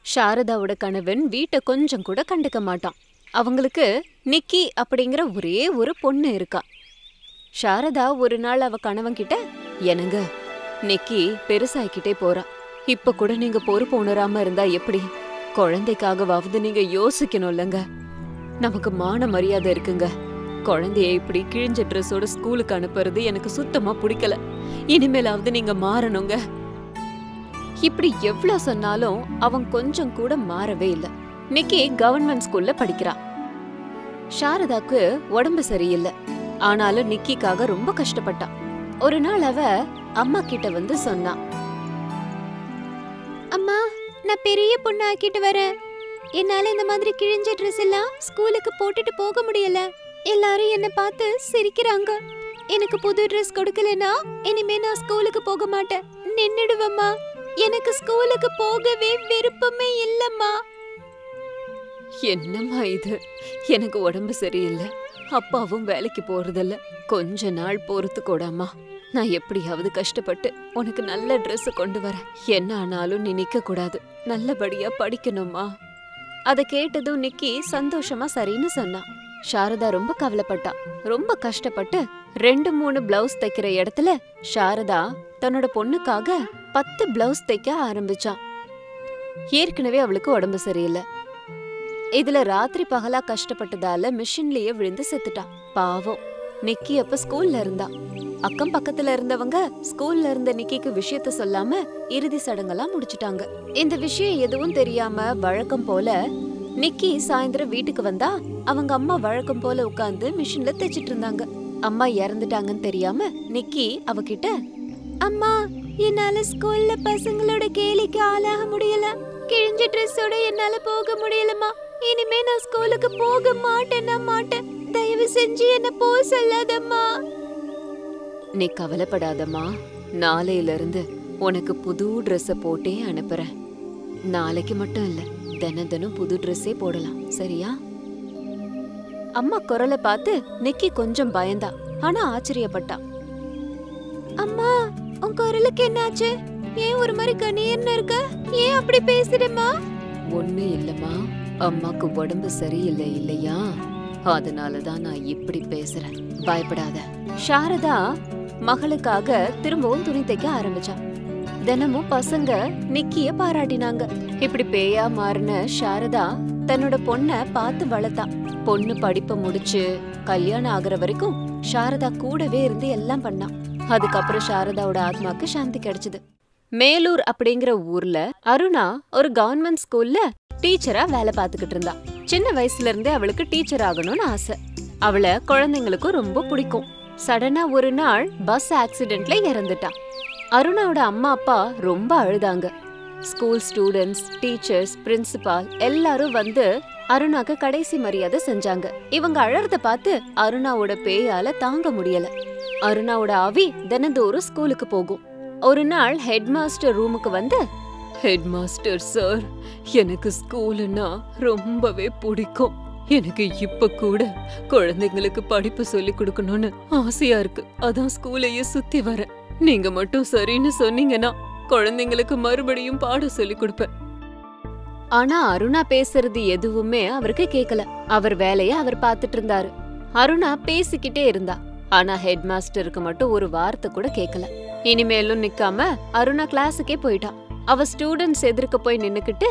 சாரதாவோட கணவன் வீட்டை கொஞ்சம் கூட கண்டுக்க மாட்டான் அவங்களுக்கு நிக்கி அப்படிங்கிற ஒரே ஒரு பொண்ணு இருக்கா சாரதா ஒரு நாள் அவ கணவன் கிட்ட என்னங்க நிக்கி பெருசாயிக்கிட்டே போறா இப்ப கூட நீங்க பொறுப்பு உணராம இருந்தா எப்படி குழந்தைக்காகவாவது நீங்க யோசிக்கணும்லங்க நமக்கு மான மரியாதை இருக்குங்க குழந்தைய இப்படி கிழிஞ்ச ட்ரெஸ்ஸோட ஸ்கூலுக்கு அனுப்புறது எனக்கு சுத்தமா பிடிக்கல இனிமேலாவது நீங்க மாறணுங்க இப்படி எவ்வளவு சொன்னாலும் அவன் கொஞ்சம் கூட மாறவே இல்ல நிக்கி கவர்மெண்ட் ஸ்கூல்ல படிக்கிறா சாரதாக்கு உடம்பு சரியில்லை ஆனாலும் நிக்கிக்காக ரொம்ப கஷ்டப்பட்டா ஒரு நாள் அவ அம்மா கிட்ட வந்து சொன்னா அம்மா நான் பெரிய பொண்ணு ஆக்கிட்டு வரேன் என்னால இந்த மாதிரி கிழிஞ்ச ட்ரெஸ் எல்லாம் ஸ்கூலுக்கு போட்டுட்டு போக முடியல எல்லாரும் என்ன பார்த்து சிரிக்கிறாங்க எனக்கு புது ட்ரெஸ் கொடுக்கலனா இனிமே நான் ஸ்கூலுக்கு போக மாட்டேன் நின்னுடுவம்மா எனக்கு ஸ்கூலுக்கு போகவே விருப்பமே இல்லம்மா என்னம்மா இது எனக்கு உடம்பு சரியில்லை அப்பாவும் வேலைக்கு போறதில்ல கொஞ்ச நாள் பொறுத்து கூடாமா நான் எப்படியாவது கஷ்டப்பட்டு உனக்கு நல்ல Dress கொண்டு வரேன் என்ன ஆனாலும் நீ நிக்க கூடாது நல்லபடியா படிக்கணுமா அத கேட்டதும் நிக்கி சந்தோஷமா சரின்னு சொன்னா சாரதா ரொம்ப கவலைப்பட்டா ரொம்ப கஷ்டப்பட்டு ரெண்டு மூணு பிளவுஸ் தைக்கிற இடத்துல சாரதா தன்னோட பொண்ணுக்காக பத்து பிளவுஸ் தைக்க ஆரம்பிச்சா ஏற்கனவே அவளுக்கு உடம்பு சரியில்லை இதுல ராத்திரி பகலா கஷ்டப்பட்டதால மிஷின்லயே விழுந்து செத்துட்டா பாவம் நிக்கி அப்ப ஸ்கூல்ல இருந்தா அக்கம் பக்கத்துல இருந்தவங்க ஸ்கூல்ல இருந்த நிக்கிக்கு விஷயத்த சொல்லாம இறுதி சடங்கெல்லாம் முடிச்சிட்டாங்க இந்த விஷயம் எதுவும் தெரியாம வழக்கம் போல நிக்கி சாயந்தரம் வீட்டுக்கு வந்தா அவங்க அம்மா வழக்கம் போல உட்கார்ந்து மிஷின்ல தைச்சிட்டு இருந்தாங்க அம்மா இறந்துட்டாங்கன்னு தெரியாம நிக்கி அவகிட்ட அம்மா என்னால ஸ்கூல்ல பசங்களோட கேலிக்கு ஆளாக முடியல கிழிஞ்ச ட்ரெஸ்ஸோட என்னால போக முடியலம்மா இனிமே நான் ஸ்கூலுக்கு போக மாட்டேன்னா மாட்டேன் தயவு செஞ்சு என்ன போக சொல்லாதம்மா நீ கவலைப்படாதம்மா நாளையில இருந்து உனக்கு புது ட்ரெஸ்ஸ போட்டே அனுப்புறேன் நாளைக்கு மட்டும் இல்ல தினம் தினம் புது ட்ரெஸ்ஸே போடலாம் சரியா அம்மா குரலை பார்த்து நிக்கி கொஞ்சம் பயந்தா ஆனா ஆச்சரியப்பட்டா அம்மா உன் குரலுக்கு என்னாச்சு ஏன் ஒரு மாதிரி கணீர்னு இருக்க ஏன் அப்படி பேசுறமா ஒண்ணு இல்லம்மா அம்மாக்கு உடம்பு சரியில்லை இல்லையா அதனால தான் நான் இப்படி பேசுறேன் பயப்படாத சாரதா மகளுக்காக திரும்பவும் துணி தைக்க ஆரம்பிச்சா தினமும் பசங்க நிக்கிய பாராட்டினாங்க இப்படி பேயா மாறின சாரதா தன்னோட பொண்ண பார்த்து வளர்த்தா பொண்ணு படிப்பை முடிச்சு கல்யாணம் ஆகுற வரைக்கும் சாரதா கூடவே இருந்து எல்லாம் பண்ணா அதுக்கப்புறம் சாரதாவோட ஆத்மாக்கு சாந்தி கிடைச்சது மேலூர் அப்படிங்கிற ஊர்ல அருணா ஒரு கவர்மெண்ட் ஸ்கூல்ல டீச்சரா வேலை பார்த்துக்கிட்டு இருந்தா சின்ன வயசுல இருந்தே அவளுக்கு டீச்சர் ஆகணும்னு ஆசை அவளை குழந்தைங்களுக்கும் ரொம்ப பிடிக்கும் சடனா ஒரு நாள் பஸ் ஆக்சிடென்ட்ல இறந்துட்டா அருணாவோட அம்மா அப்பா ரொம்ப அழுதாங்க ஸ்கூல் ஸ்டூடெண்ட்ஸ் டீச்சர்ஸ் பிரின்சிபால் எல்லாரும் வந்து அருணாக்கு கடைசி மரியாதை செஞ்சாங்க இவங்க அழறத பார்த்து அருணாவோட பேயால தாங்க முடியல அருணாவோட ஆவி தினந்தோறும் ஸ்கூலுக்கு போகும் ஒரு நாள் ஹெட் மாஸ்டர் ரூமுக்கு வந்து ஹெட் மாஸ்டர் சார் எனக்கு ஸ்கூலுன்னா ரொம்பவே பிடிக்கும் எனக்கு இப்ப கூட குழந்தைங்களுக்கு படிப்பு சொல்லி கொடுக்கணும்னு ஆசையா இருக்கு அதான் ஸ்கூலையே சுத்தி வரேன் நீங்க மட்டும் சரின்னு சொன்னீங்கன்னா குழந்தைங்களுக்கு மறுபடியும் பாடம் சொல்லி கொடுப்பேன் ஆனா அருணா பேசுறது எதுவுமே அவருக்கு கேக்கல அவர் வேலைய அவர் பார்த்துட்டு இருந்தாரு அருணா பேசிக்கிட்டே இருந்தா ஆனா ஹெட் மாஸ்டருக்கு மட்டும் ஒரு வார்த்தை கூட கேக்கல இனிமேலும் நிக்காம அருணா கிளாஸுக்கே போயிட்டா அவ ஸ்டூடெண்ட்ஸ் எதிர்க்க போய் நின்னுக்கிட்டு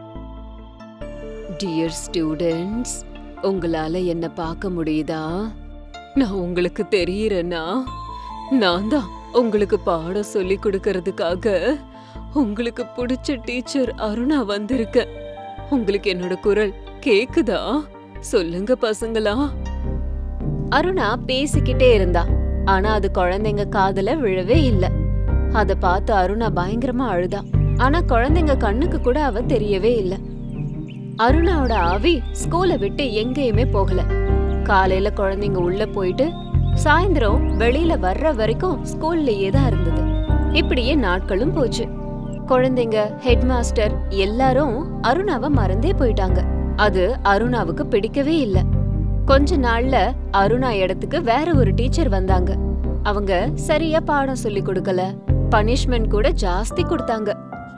டியர் ஸ்டூடெண்ட்ஸ் உங்களால என்ன பார்க்க முடியுதா நான் உங்களுக்கு தெரியறேன்னா நான் தான் உங்களுக்கு பாடம் சொல்லி கொடுக்கறதுக்காக உங்களுக்கு பிடிச்ச டீச்சர் அருணா வந்திருக்க உங்களுக்கு என்னோட குரல் கேக்குதா சொல்லுங்க பசங்களா அருணா பேசிக்கிட்டே இருந்தா ஆனா அது குழந்தைங்க காதுல விழவே இல்ல அத பார்த்து அருணா பயங்கரமா அழுதா ஆனா குழந்தைங்க கண்ணுக்கு கூட அவ தெரியவே இல்ல அருணாவோட ஆவி ஸ்கூலை விட்டு எங்கேயுமே போகல காலையில குழந்தைங்க உள்ள போயிட்டு சாயந்தரம் வெளியில வர்ற வரைக்கும் ஸ்கூல்லயே தான் இருந்தது இப்படியே நாட்களும் போச்சு குழந்தைங்க ஹெட் மாஸ்டர் எல்லாரும் அருணாவை மறந்தே போயிட்டாங்க அது அருணாவுக்கு பிடிக்கவே இல்ல கொஞ்ச நாள்ல அருணா இடத்துக்கு வேற ஒரு டீச்சர் வந்தாங்க அவங்க சரியா பாடம் சொல்லி கொடுக்கல பனிஷ்மெண்ட் கூட ஜாஸ்தி கொடுத்தாங்க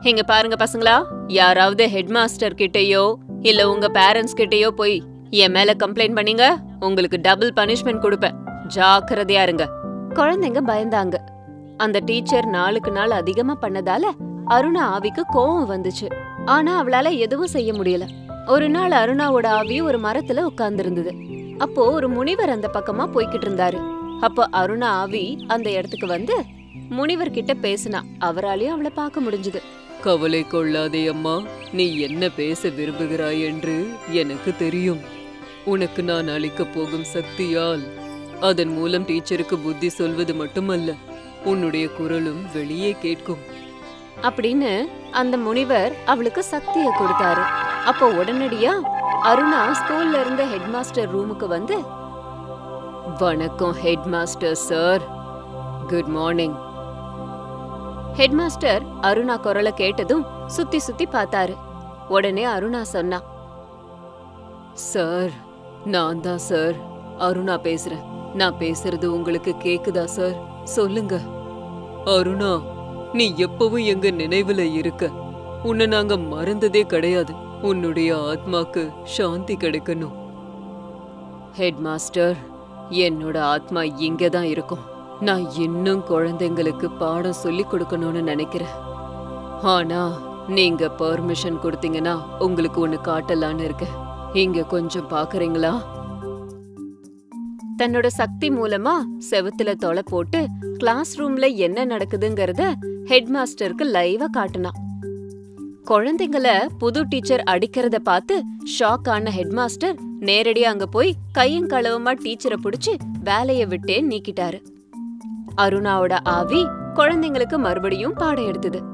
இங்க பாருங்க பசங்களா யாராவது ஹெட் மாஸ்டர் கிட்டயோ இல்ல உங்க பேரண்ட்ஸ் கிட்டயோ போய் என் மேல கம்ப்ளைண்ட் பண்ணீங்க உங்களுக்கு டபுள் பனிஷ்மெண்ட் கொடுப்பேன் ஜாக்கிரதையா இருங்க குழந்தைங்க பயந்தாங்க அந்த டீச்சர் நாளுக்கு நாள் அதிகமா பண்ணதால அருணா ஆவிக்கு கோவம் வந்துச்சு ஆனா அவளால எதுவும் செய்ய முடியல ஒரு நாள் அருணாவோட ஆவி ஒரு மரத்துல உட்கார்ந்திருந்தது அப்போ ஒரு முனிவர் அந்த பக்கமா போய்கிட்டு இருந்தாரு அப்போ அருணா ஆவி அந்த இடத்துக்கு வந்து முனிவர் கிட்ட பேசினா அவராலையும் அவளை பார்க்க முடிஞ்சது கவலை கொள்ளாதே அம்மா நீ என்ன பேச விரும்புகிறாய் என்று எனக்கு தெரியும் உனக்கு நான் அளிக்கப் போகும் சக்தியால் அதன் மூலம் டீச்சருக்கு புத்தி சொல்வது மட்டுமல்ல உன்னுடைய குரலும் வெளியே கேட்கும் அப்படின்னு அந்த முனிவர் அவளுக்கு சக்திய கொடுத்தாரு அப்போ உடனடியா அருணா ஸ்கூல்ல இருந்த ஹெட் மாஸ்டர் ரூமுக்கு வந்து வணக்கம் head master sir good morning head master Aruna குரலை கேட்டதும் சுத்தி சுத்தி பார்த்தாரு உடனே அருணா சொன்னா சார் நான் தான் சார் அருணா பேசுறேன் நான் பேசுறது உங்களுக்கு கேக்குதா சார் சொல்லுங்க அருணா நீ எப்பவும் எங்க நினைவுல இருக்க உன்னை நாங்க மறந்ததே கிடையாது உன்னுடைய ஆத்மாக்கு சாந்தி கிடைக்கணும் ஹெட் மாஸ்டர் என்னோட ஆத்மா இங்க தான் இருக்கும் நான் இன்னும் குழந்தைங்களுக்கு பாடம் சொல்லி கொடுக்கணும்னு நினைக்கிறேன் ஆனா நீங்க பெர்மிஷன் கொடுத்தீங்கன்னா உங்களுக்கு ஒன்னு காட்டலான்னு இருக்கேன் இங்க கொஞ்சம் பாக்குறீங்களா தன்னோட சக்தி மூலமா செவுத்துல தொலை போட்டு கிளாஸ் ரூம்ல என்ன நடக்குதுங்கறத ஹெட் மாஸ்டருக்கு லைவா காட்டுனான் குழந்தைங்கள புது டீச்சர் அடிக்கிறத பார்த்து ஷாக் ஆன ஹெட் மாஸ்டர் நேரடியா அங்க போய் கையும் களவுமா டீச்சரை புடிச்சு வேலைய விட்டே நீக்கிட்டாரு அருணாவோட ஆவி குழந்தைங்களுக்கு மறுபடியும் பாடம் எடுத்தது